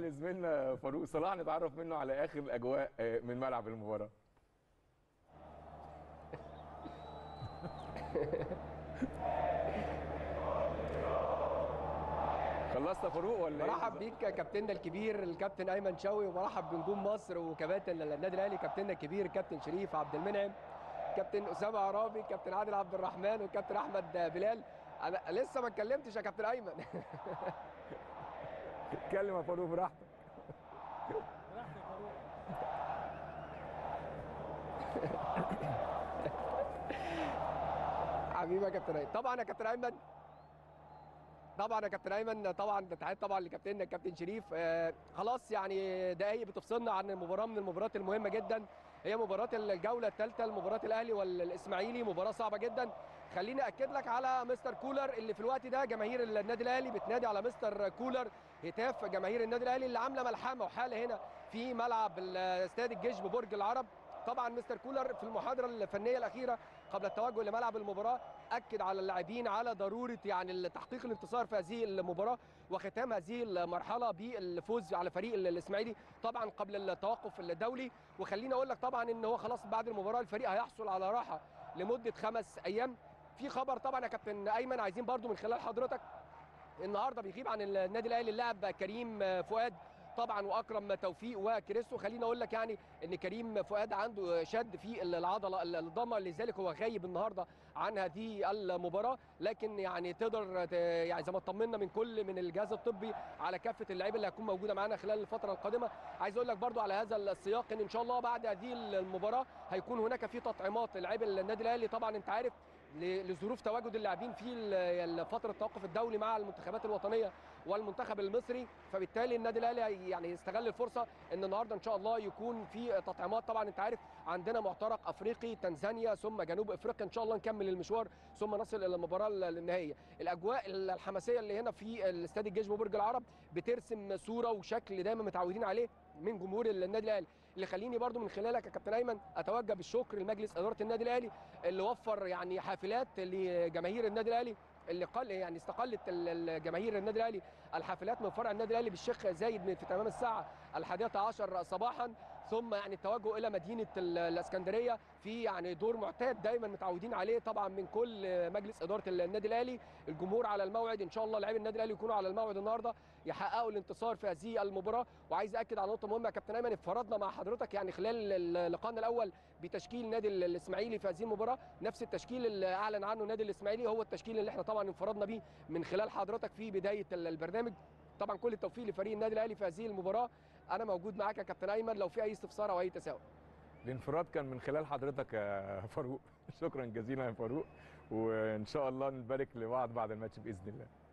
لزميلنا فاروق صلاح نتعرف منه على اخر الاجواء آه، من ملعب المباراه خلصت يا فاروق ولا إيه؟ برحب بيك يا كابتننا الكبير الكابتن ايمن شوقي وبرحب بنجوم مصر وكباتن النادي الاهلي كابتننا الكبير كابتن شريف عبد المنعم كابتن اسامه عرابي كابتن عادل عبد الرحمن وكابتن احمد بلال انا لسه ما اتكلمتش يا كابتن ايمن اتكلم يا فاروق براحتك حبيبي يا كابتن ايمن طبعا يا كابتن ايمن طبعا يا كابتن ايمن طبعا تحيات طبعا لكابتننا الكابتن شريف آه خلاص يعني دقايق بتفصلنا عن المباراه من المباريات المهمه جدا هي مباراه الجوله الثالثه لمباراه الاهلي والاسماعيلي مباراه صعبه جدا خليني اكد لك على مستر كولر اللي في الوقت ده جماهير النادي الاهلي بتنادي على مستر كولر هتاف جماهير النادي الاهلي اللي عامله ملحمه وحاله هنا في ملعب استاد الجيش ببرج العرب طبعا مستر كولر في المحاضره الفنيه الاخيره قبل التوجه لملعب المباراه اكد على اللاعبين على ضروره يعني تحقيق الانتصار في هذه المباراه وختام هذه المرحله بالفوز على فريق الاسماعيلي طبعا قبل التوقف الدولي وخليني اقول لك طبعا ان هو خلاص بعد المباراه الفريق هيحصل على راحه لمده خمس ايام في خبر طبعا يا كابتن ايمن عايزين برضو من خلال حضرتك النهارده بيغيب عن النادي الاهلي اللاعب كريم فؤاد طبعا واكرم توفيق وكريستو خليني اقول لك يعني ان كريم فؤاد عنده شد في العضله الضمه لذلك هو غايب النهارده عن هذه المباراه لكن يعني تقدر يعني زي ما اطمنا من كل من الجهاز الطبي على كافه اللعيبه اللي هتكون موجوده معانا خلال الفتره القادمه عايز اقول لك برضو على هذا السياق ان ان شاء الله بعد هذه المباراه هيكون هناك في تطعيمات للاعيبه النادي الاهلي طبعا انت عارف لظروف تواجد اللاعبين في فتره التوقف الدولي مع المنتخبات الوطنيه والمنتخب المصري فبالتالي النادي الاهلي يعني يستغل الفرصه ان النهارده ان شاء الله يكون في تطعيمات طبعا انت عارف عندنا معترك افريقي تنزانيا ثم جنوب افريقيا ان شاء الله نكمل المشوار ثم نصل الى المباراه النهائيه الاجواء الحماسيه اللي هنا في الاستاد الجيش ببرج العرب بترسم صوره وشكل دايما متعودين عليه من جمهور النادي الاهلي اللي خليني برضو من خلالك يا كابتن ايمن اتوجه بالشكر لمجلس اداره النادي الاهلي اللي وفر يعني حافلات لجماهير النادي الاهلي اللي قل يعني استقلت الجماهير النادي الاهلي الحافلات من فرع النادي الاهلي بالشيخ زايد في تمام الساعه الحادية عشر صباحا ثم يعني التوجه الى مدينه الاسكندريه في يعني دور معتاد دايما متعودين عليه طبعا من كل مجلس اداره النادي الاهلي الجمهور على الموعد ان شاء الله لاعبي النادي الاهلي يكونوا على الموعد النهارده يحققوا الانتصار في هذه المباراه وعايز اكد على نقطه مهمه يا كابتن ايمن فرضنا مع حضرتك يعني خلال لقائنا الاول بتشكيل نادي الاسماعيلي في هذه المباراه نفس التشكيل اللي اعلن عنه النادي الاسماعيلي هو التشكيل اللي احنا طبعا انفردنا بيه من خلال حضرتك في بدايه البرنامج طبعا كل التوفيق لفريق النادي الاهلي في هذه المباراه انا موجود معاك يا كابتن ايمن لو في اي استفسار او اي تساؤل الانفراد كان من خلال حضرتك يا فاروق شكرا جزيلا يا فاروق وان شاء الله نبارك لبعض بعد الماتش باذن الله